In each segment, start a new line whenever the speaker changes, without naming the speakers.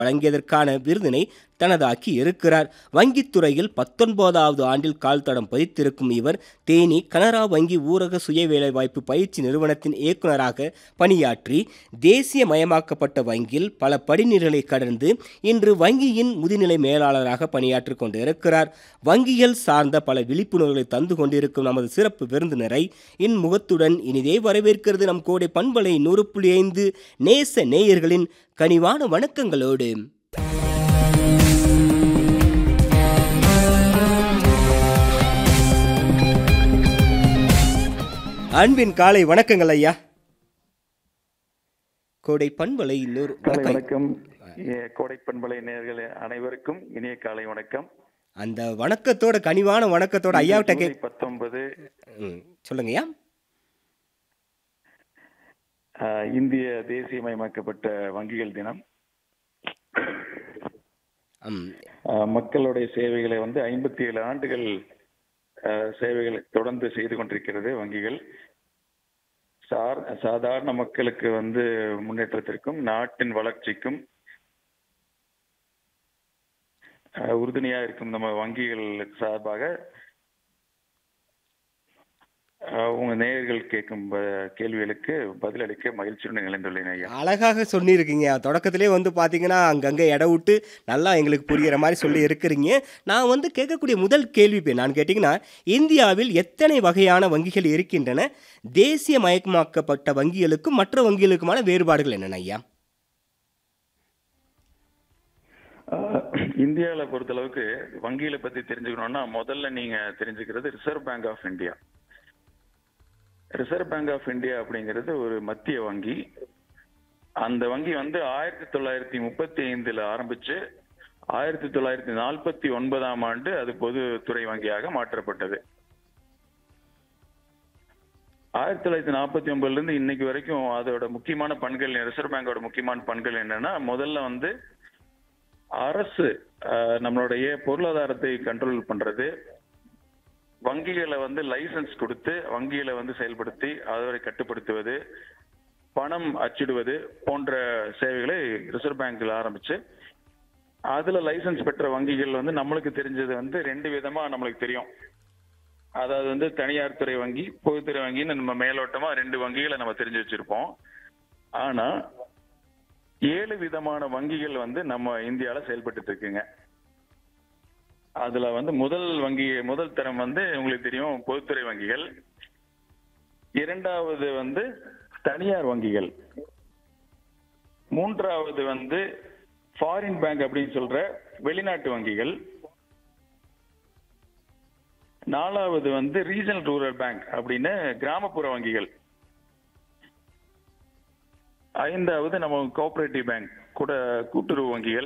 வழங்கியதற்கான விருதினை தனதாக்கி இருக்கிறார் வங்கித்துறையில் பத்தொன்பதாவது ஆண்டில் கால் தடம் பதித்திருக்கும் இவர் தேனி கனரா வங்கி ஊரக சுய வேலைவாய்ப்பு பயிற்சி நிறுவனத்தின் இயக்குநராக பணியாற்றி தேசியமயமாக்கப்பட்ட வங்கியில் பல படிநிலைகளை கடந்து இன்று வங்கியின் முதுநிலை மேலாளராக பணியாற்றிக் கொண்டிருக்கிறார் வங்கிகள் சார்ந்த பல விழிப்புணர்வுகளை தந்து கொண்டிருக்கும் நமது சிறப்பு விருந்தினரை இன்முகத்துடன் இனிதே வரவேற்கிறது நம் கோடை பண்பலை நூறு புள்ளி ஐந்து நேச நேயர்களின் கனிவான வணக்கங்களோடு அன்பின் காலை வணக்கங்கள் ஐயா கோடை பண்பலை நூறு
காலை
வணக்கம்
வணக்கம் ஏ, கோடை பண்பலை நேயர்களே அனைவருக்கும் இனிய காலை வணக்கம்
அந்த வணக்கத்தோட கனிவான வணக்கத்தோட ஐயாவிட்ட கே
ஜூலை பத்தொன்பது
ம், சொல்லுங்கய்யா
ஆ, இந்திய தேசியமயமாக்கப்பட்ட வங்கிகள் தினம்
ம்,
ஆ, மக்களுடைய சேவைகளை வந்து ஐம்பத்தி ஏழு ஆண்டுகள் ஆ, சேவைகளை தொடர்ந்து செய்து கொண்டிருக்கிறது வங்கிகள் சார் சாதாரண மக்களுக்கு வந்து முன்னேற்றத்திற்கும் நாட்டின் வளர்ச்சிக்கும் ஆ, உறுதுணையா இருக்கும் நம்ம வங்கிகள் சார்பாக ஆ, உங்க நேயர்கள் கேட்கும் ப- கேள்விகளுக்கு பதிலளிக்க மகிழ்ச்சியுடன் இணைந்துள்ளேன் ஐயா
அழகாக சொல்லியிருக்கீங்க தொடக்கத்திலே வந்து பார்த்தீங்கன்னா அங்கங்கே இட விட்டு நல்லா எங்களுக்கு புரிகிற மாதிரி சொல்லி இருக்கிறீங்க நான் வந்து கேட்கக்கூடிய முதல் கேள்வி இப்போ நான் கேட்டிங்கன்னா இந்தியாவில் எத்தனை வகையான வங்கிகள் இருக்கின்றன தேசிய மயக்கமாக்கப்பட்ட வங்கிகளுக்கும் மற்ற வங்கிகளுக்குமான வேறுபாடுகள் என்னென்ன ஐயா
இந்தியாவில் பொறுத்தளவுக்கு வங்கிகளை பத்தி தெரிஞ்சுக்கணும்னா முதல்ல நீங்க தெரிஞ்சுக்கிறது Reserve Bank of India Reserve Bank of India அப்படிங்கிறது ஒரு மத்திய வங்கி அந்த வங்கி வந்து ஆயிரத்தி தொள்ளாயிரத்தி முப்பத்தி ஐந்துல ஆரம்பிச்சு ஆயிரத்தி தொள்ளாயிரத்தி நாற்பத்தி ஒன்பதாம் ஆண்டு அது பொதுத்துறை வங்கியாக மாற்றப்பட்டது ஆயிரத்தி தொள்ளாயிரத்தி நாற்பத்தி ஒன்பதுல இருந்து இன்னைக்கு வரைக்கும் அதோட முக்கியமான பண்கள் ரிசர்வ் பேங்கோட முக்கியமான பண்கள் என்னன்னா முதல்ல வந்து அரசு அஹ், நம்மளுடைய பொருளாதாரத்தை கண்ட்ரோல் பண்றது வங்கிகளை வந்து லைசன்ஸ் கொடுத்து வங்கிகளை வந்து செயல்படுத்தி அதை கட்டுப்படுத்துவது பணம் அச்சிடுவது போன்ற சேவைகளை ரிசர்வ் பேங்க்ல ஆரம்பிச்சு அதுல லைசன்ஸ் பெற்ற வங்கிகள் வந்து நம்மளுக்கு தெரிஞ்சது வந்து ரெண்டு விதமா நம்மளுக்கு தெரியும் அதாவது வந்து தனியார் துறை வங்கி பொதுத்துறை வங்கின்னு நம்ம மேலோட்டமா ரெண்டு வங்கிகளை நம்ம தெரிஞ்சு வச்சிருப்போம் ஆனா ஏழு விதமான வங்கிகள் வந்து நம்ம இந்தியால செயல்பட்டு இருக்குங்க அதுல வந்து முதல் வங்கி முதல் தரம் வந்து உங்களுக்கு தெரியும் பொதுத்துறை வங்கிகள் இரண்டாவது வந்து தனியார் வங்கிகள் மூன்றாவது வந்து ஃபாரின் பேங்க் அப்படின்னு சொல்ற வெளிநாட்டு வங்கிகள் நாலாவது வந்து ரீஜனல் ரூரல் பேங்க் அப்படின்னு கிராமப்புற வங்கிகள் ஐந்தாவது நம்ம கோஆபரேட்டிவ் பேங்க் கூட கூட்டுறவு வங்கிகள்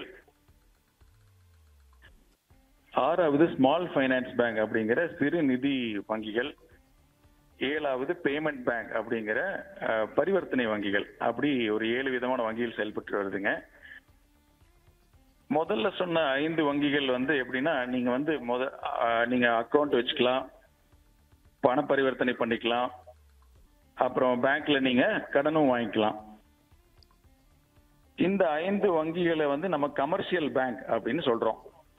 ஆறாவது ஸ்மால் ஃபைனான்ஸ் பேங்க் அப்படிங்கிற சிறு நிதி வங்கிகள் ஏழாவது பேமெண்ட் பேங்க் அப்படிங்கிற அஹ், பரிவர்த்தனை வங்கிகள் அப்படி ஒரு ஏழு விதமான வங்கிகள் செயல்பட்டு வருதுங்க முதல்ல சொன்ன ஐந்து வங்கிகள் வந்து எப்படின்னா நீங்க வந்து முத அஹ், நீங்க அக்கௌண்ட் வச்சுக்கலாம் பண பரிவர்த்தனை பண்ணிக்கலாம் அப்புறம் பேங்க்ல நீங்க கடனும் வாங்கிக்கலாம் இந்த ஐந்து வங்கிகளை வந்து நம்ம கமர்ஷியல் பேங்க் அப்படின்னு சொல்றோம்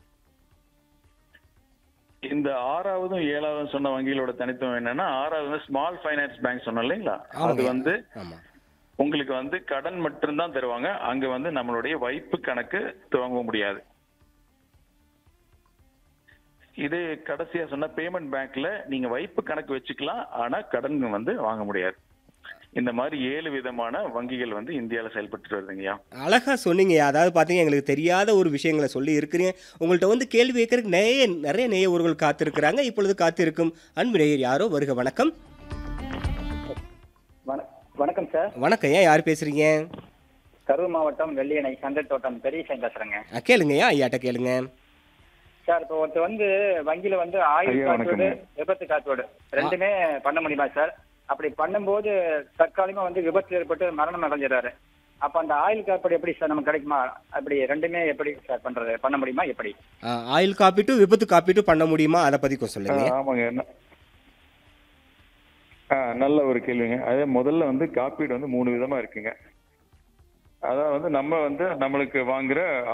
இந்த ஆறாவதும் ஏழாவதும் சொன்ன வங்கிகளோட தனித்துவம் என்னன்னா ஆறாவது வந்து ஸ்மால் ஃபைனான்ஸ் பேங்க் சொன்னோம் இல்லைங்களா அது
ஆமாங்க.
வந்து
ஆமாம்
உங்களுக்கு வந்து கடன் மட்டும்தான் தருவாங்க அங்க வந்து நம்மளுடைய வைப்பு கணக்கு துவங்க முடியாது இது கடைசியா சொன்ன பேமெண்ட் பேங்க்ல நீங்க வைப்பு கணக்கு வச்சுக்கலாம் ஆனா கடன் வந்து வாங்க முடியாது இந்த மாதிரி ஏழு விதமான வங்கிகள் வந்து இந்தியால செயல்பட்டு வருதுங்கய்யா
அழகா சொன்னீங்க அதாவது பார்த்தீங்க எங்களுக்கு தெரியாத ஒரு விஷயங்களை சொல்லி இருக்கிறீங்க உங்கள்கிட்ட வந்து கேள்வி கேட்கறதுக்கு நிறைய நிறைய நேயவர்கள் காத்திருக்கிறாங்க இப்பொழுது காத்திருக்கும் அன்பு நேயர் யாரோ வருக வணக்கம்
வண- வணக்கம் சார்
வணக்கம் ஏன் யார் பேசுறீங்க
கரூர் மாவட்டம் வெள்ளியணை சங்கர் தோட்டம் பெரியசன் பேசுறேங்க
அஹ், கேளுங்கய்யா ஐயாட்ட கேளுங்க
சார் இப்போ ஒருத்தர் வந்து வங்கியில வந்து ஆயுள்
ஐயா,
காப்பீடு
வணக்கங்க.
விபத்து காப்பீடு ரெண்டுமே பண்ண முடியுமா சார் அப்படி பண்ணும்போது தற்காலிகமா வந்து விபத்து ஏற்பட்டு மரணம் அடைஞ்சிடறாரு அப்ப அந்த ஆயுள் காப்பீடு எப்படி சார் நமக்கு கிடைக்குமா அப்படி ரெண்டுமே எப்படி சார் பண்றது பண்ண முடியுமா எப்படி
அஹ், ஆயுள் காப்பீட்டு விபத்து காப்பீட்டு பண்ண முடியுமா அதை பத்தி கொஞ்சம் சொல்லுங்க
ஆ, ஆமாங்க என்ன- ஆ, நல்ல ஒரு கேள்விங்க அதே முதல்ல வந்து காப்பீடு வந்து மூணு விதமா இருக்குங்க அதாவது வந்து நம்ம வந்து நம்மளுக்கு வாங்குற